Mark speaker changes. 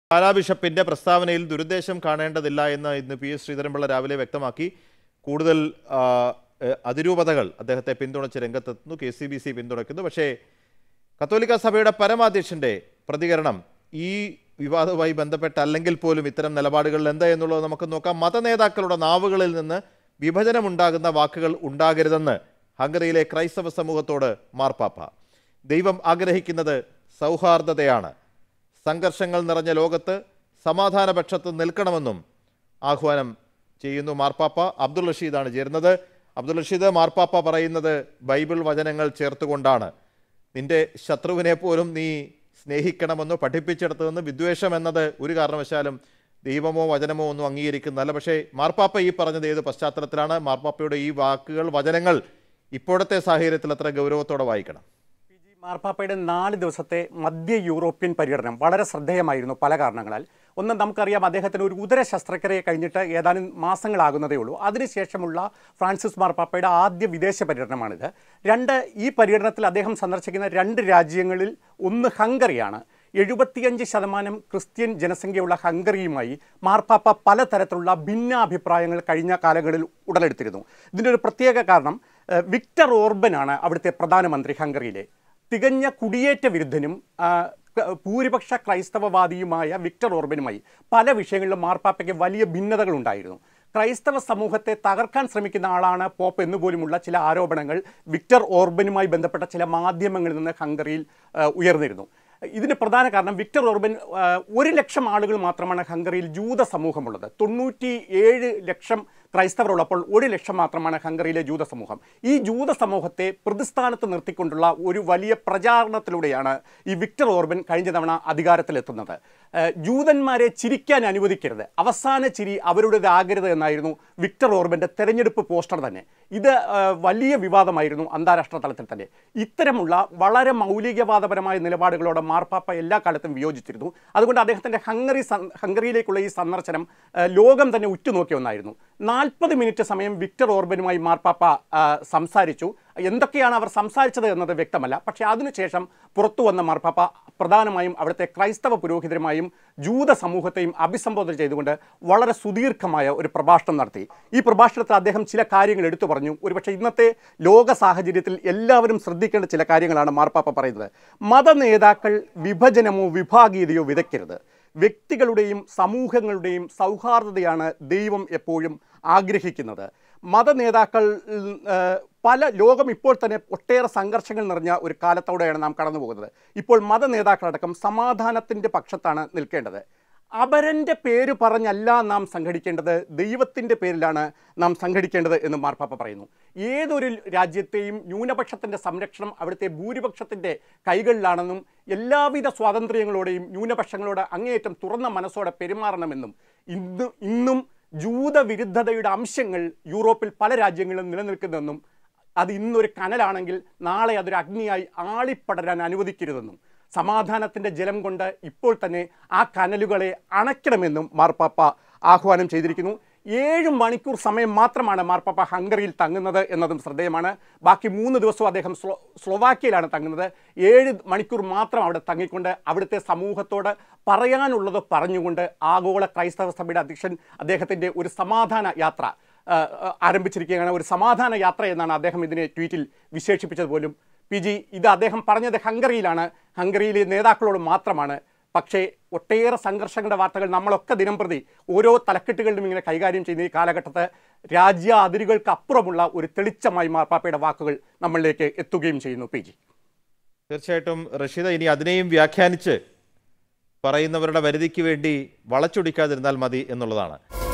Speaker 1: പാലാ ബിഷപ്പിന്റെ പ്രസ്താവനയിൽ ദുരുദ്ദേശം കാണേണ്ടതില്ല എന്ന് ഇന്ന് പി എസ് ശ്രീധരൻപിള്ള രാവിലെ വ്യക്തമാക്കി കൂടുതൽ ആ, എ, അതിരൂപതകൾ അദ്ദേഹത്തെ പിന്തുണച്ച് രംഗത്തെത്തുന്നു കെ സി ബി സി പിന്തുണയ്ക്കുന്നു പക്ഷേ കത്തോലിക്ക സഭയുടെ പരമാധ്യക്ഷന്റെ പ്രതികരണം ഈ വിവാദവുമായി ബന്ധപ്പെട്ടല്ലെങ്കിൽ പോലും ഇത്തരം നിലപാടുകളിൽ എന്താ എന്നുള്ളത് നമുക്ക് നോക്കാം മതനേതാക്കളുടെ നാവുകളിൽ നിന്ന് വിഭജനമുണ്ടാകുന്ന വാക്കുകൾ ഉണ്ടാകരുതെന്ന് ഹംഗറിയിലെ ക്രൈസ്തവ സമൂഹത്തോട് മാർപ്പാപ്പ ദൈവം ആഗ്രഹിക്കുന്നത് സൗഹാർദ്ദതയാണ് സംഘർഷങ്ങൾ നിറഞ്ഞ ലോകത്ത് സമാധാനപക്ഷത്ത് നിൽക്കണമെന്നും ആഹ്വാനം ചെയ്യുന്നു മാർപ്പാപ്പ അബ്ദുൾ റഷീദാണ് ചേരുന്നത് അബ്ദുൾ റഷീദ് മാർപ്പാപ്പ പറയുന്നത് ബൈബിൾ വചനങ്ങൾ ചേർത്തുകൊണ്ടാണ് നിന്റെ ശത്രുവിനെ പോലും നീ സ്നേഹിക്കണമെന്ന് പഠിപ്പിച്ചെടുത്തതെന്ന് വിദ്വേഷം എന്നത് ഒരു കാരണവശാലും ദൈവമോ വചനമോ ഒന്നും അംഗീകരിക്കുന്നതല്ല പക്ഷേ മാർപ്പാപ്പ ഈ പറഞ്ഞത് ഏത് പശ്ചാത്തലത്തിലാണ് മാർപ്പാപ്പയുടെ ഈ വാക്കുകൾ വചനങ്ങൾ ഇപ്പോഴത്തെ സാഹചര്യത്തിൽ അത്ര ഗൗരവത്തോടെ വായിക്കണം
Speaker 2: പി ജി മാർപ്പാപ്പയുടെ നാല് ദിവസത്തെ മധ്യ യൂറോപ്യൻ പര്യടനം വളരെ ശ്രദ്ധേയമായിരുന്നു പല കാരണങ്ങളാൽ ഒന്ന് നമുക്കറിയാം അദ്ദേഹത്തിന് ഒരു ഉദര ശസ്ത്രക്രിയ കഴിഞ്ഞിട്ട് ഏതാനും മാസങ്ങളാകുന്നതേ ഉള്ളൂ അതിനുശേഷമുള്ള ഫ്രാൻസിസ് മാർപ്പാപ്പയുടെ ആദ്യ വിദേശ പര്യടനമാണിത് രണ്ട് ഈ പര്യടനത്തിൽ അദ്ദേഹം സന്ദർശിക്കുന്ന രണ്ട് രാജ്യങ്ങളിൽ ഒന്ന് ഹംഗറിയാണ് എഴുപത്തിയഞ്ച് ശതമാനം ക്രിസ്ത്യൻ ജനസംഖ്യയുള്ള ഹംഗറിയുമായി മാർപ്പാപ്പ പലതരത്തിലുള്ള ഭിന്നാഭിപ്രായങ്ങൾ കഴിഞ്ഞ കാലങ്ങളിൽ ഉടലെടുത്തിരുന്നു ഇതിൻ്റെ ഒരു പ്രത്യേക കാരണം ഏഹ്, വിക്ടർ ഓർബനാണ് അവിടുത്തെ പ്രധാനമന്ത്രി ഹംഗറിയിലെ തികഞ്ഞ കുടിയേറ്റ വിരുദ്ധനും ആ, ക- ഭൂരിപക്ഷ ക്രൈസ്തവവാദിയുമായ വിക്ടർ ഓർബനുമായി പല വിഷയങ്ങളിലും മാർപ്പാപ്പയ്ക്ക് വലിയ ഭിന്നതകളുണ്ടായിരുന്നു ക്രൈസ്തവ സമൂഹത്തെ തകർക്കാൻ ശ്രമിക്കുന്ന ആളാണ് പോപ്പ് എന്നുപോലുമുള്ള ചില ആരോപണങ്ങൾ വിക്ടർ ഓർബനുമായി ബന്ധപ്പെട്ട ചില മാധ്യമങ്ങളിൽ നിന്ന് ഹംഗറിയിൽ ആ, ഉയർന്നിരുന്നു ഇതിന് പ്രധാന കാരണം വിക്ടർ ഓർബൻ ആ, ഒരു ലക്ഷം ആളുകൾ മാത്രമാണ് ഹംഗറിയിൽ ജൂത സമൂഹമുള്ളത് തൊണ്ണൂറ്റി ഏഴ് ലക്ഷം ക്രൈസ്തവർ ഉള്ളപ്പോൾ ഒരു ലക്ഷം മാത്രമാണ് ഹംഗറിയിലെ ജൂത സമൂഹം ഈ ജൂത സമൂഹത്തെ പ്രതിസ്ഥാനത്ത് നിർത്തിക്കൊണ്ടുള്ള ഒരു വലിയ പ്രചാരണത്തിലൂടെയാണ് ഈ വിക്ടർ ഓർബൻ കഴിഞ്ഞ തവണ അധികാരത്തിലെത്തുന്നത് ഏഹ് ജൂതന്മാരെ ചിരിക്കാൻ അനുവദിക്കരുത് അവസാന ചിരി അവരുടേതാകരുത് എന്നായിരുന്നു വിക്ടർ ഓർബന്റെ തെരഞ്ഞെടുപ്പ് പോസ്റ്റർ തന്നെ ഇത് ഏഹ് വലിയ വിവാദമായിരുന്നു അന്താരാഷ്ട്ര തലത്തിൽ തന്നെ ഇത്തരമുള്ള വളരെ മൗലികവാദപരമായ നിലപാടുകളോട് മാർപ്പാപ്പ എല്ലാ കാലത്തും വിയോജിച്ചിരുന്നു അതുകൊണ്ട് അദ്ദേഹത്തിന്റെ ഹംഗറി സൻ- ഹംഗറിയിലേക്കുള്ള ഈ സന്ദർശനം ഏഹ് ലോകം തന്നെ ഉറ്റുനോക്കിയ ഒന്നായിരുന്നു നാൽപ്പത് മിനിറ്റ് സമയം വിക്ടർ ഓർബനുമായി മാർപ്പാപ്പ ആ, സംസാരിച്ചു എന്തൊക്കെയാണ് അവർ സംസാരിച്ചത് എന്നത് വ്യക്തമല്ല പക്ഷേ അതിനുശേഷം പുറത്തു വന്ന മാർപ്പാപ്പ പ്രധാനമായും അവിടുത്തെ ക്രൈസ്തവ പുരോഹിതരുമായും ജൂത സമൂഹത്തെയും അഭിസംബോധന ചെയ്തുകൊണ്ട് വളരെ സുദീർഘമായ ഒരു പ്രഭാഷണം നടത്തി ഈ പ്രഭാഷണത്തിൽ അദ്ദേഹം ചില കാര്യങ്ങൾ എടുത്തു പറഞ്ഞു ഒരുപക്ഷെ ഇന്നത്തെ ലോക സാഹചര്യത്തിൽ എല്ലാവരും ശ്രദ്ധിക്കേണ്ട ചില കാര്യങ്ങളാണ് മാർപ്പാപ്പ പറയുന്നത് മതനേതാക്കൾ വിഭജനമോ വിഭാഗീയതയോ വിതയ്ക്കരുത് വ്യക്തികളുടെയും സമൂഹങ്ങളുടെയും സൗഹാർദ്ദതയാണ് ദൈവം എപ്പോഴും ആഗ്രഹിക്കുന്നത് മതനേതാക്കൾ ഏഹ്, പല ലോകം ഇപ്പോൾ തന്നെ ഒട്ടേറെ സംഘർഷങ്ങൾ നിറഞ്ഞ ഒരു കാലത്തോടെയാണ് നാം കടന്നു പോകുന്നത് ഇപ്പോൾ മതനേതാക്കളടക്കം സമാധാനത്തിൻ്റെ പക്ഷത്താണ് നിൽക്കേണ്ടത് അപരൻ്റെ പേര് പറഞ്ഞല്ല നാം സംഘടിക്കേണ്ടത് ദൈവത്തിൻ്റെ പേരിലാണ് നാം സംഘടിക്കേണ്ടത് എന്ന് മാർപ്പാപ്പ പറയുന്നു ഏതൊരു രാജ്യത്തെയും ന്യൂനപക്ഷത്തിൻ്റെ സംരക്ഷണം അവിടുത്തെ ഭൂരിപക്ഷത്തിൻ്റെ കൈകളിലാണെന്നും എല്ലാവിധ സ്വാതന്ത്ര്യങ്ങളോടെയും ന്യൂനപക്ഷങ്ങളോട് അങ്ങേയറ്റം തുറന്ന മനസ്സോടെ പെരുമാറണമെന്നും ഇന്ന് ഇന്നും ജൂതവിരുദ്ധതയുടെ അംശങ്ങൾ യൂറോപ്പിൽ പല രാജ്യങ്ങളിലും നിലനിൽക്കുന്നെന്നും അത് ഇന്നൊരു കനലാണെങ്കിൽ നാളെ അതൊരു അഗ്നിയായി ആളിപ്പടരാൻ അനുവദിക്കരുതെന്നും സമാധാനത്തിൻ്റെ ജലം കൊണ്ട് ഇപ്പോൾ തന്നെ ആ കനലുകളെ അണയ്ക്കണമെന്നും മാർപ്പാപ്പ ആഹ്വാനം ചെയ്തിരിക്കുന്നു ഏഴ് മണിക്കൂർ സമയം മാത്രമാണ് മാർപ്പാപ്പ ഹംഗറിയിൽ തങ്ങുന്നത് എന്നതും ശ്രദ്ധേയമാണ് ബാക്കി മൂന്ന് ദിവസവും അദ്ദേഹം സ്ലോ സ്ലോവാക്യയിലാണ് തങ്ങുന്നത് ഏഴ് മണിക്കൂർ മാത്രം അവിടെ തങ്ങിക്കൊണ്ട് അവിടുത്തെ സമൂഹത്തോട് പറയാനുള്ളത് പറഞ്ഞുകൊണ്ട് ആഗോള ക്രൈസ്തവ സഭയുടെ അധ്യക്ഷൻ അദ്ദേഹത്തിൻ്റെ ഒരു സമാധാന യാത്ര ആ, ആ, ആരംഭിച്ചിരിക്കുകയാണ് ഒരു സമാധാന യാത്ര എന്നാണ് അദ്ദേഹം ഇതിനെ ട്വീറ്റിൽ വിശേഷിപ്പിച്ചത് പോലും പി ജി ഇത് അദ്ദേഹം പറഞ്ഞത് ഹംഗറിയിലാണ് ഹംഗറിയിലെ നേതാക്കളോട് മാത്രമാണ് പക്ഷേ ഒട്ടേറെ സംഘർഷങ്ങളുടെ വാർത്തകൾ നമ്മളൊക്കെ ദിനം പ്രതി ഓരോ തലക്കെട്ടുകളിലും ഇങ്ങനെ കൈകാര്യം ചെയ്യുന്ന ഈ കാലഘട്ടത്ത് രാജ്യ അതിരുകൾക്ക് അപ്പുറമുള്ള ഒരു തെളിച്ചമായി മാർപ്പാപ്പയുടെ വാക്കുകൾ നമ്മളിലേക്ക് എത്തുകയും ചെയ്യുന്നു പി ജി
Speaker 1: തീർച്ചയായിട്ടും റഷീദ ഇനി അതിനെയും വ്യാഖ്യാനിച്ച് പറയുന്നവരുടെ വരുതിക്ക് വേണ്ടി വളച്ചൊടിക്കാതിരുന്നാൽ മതി എന്നുള്ളതാണ്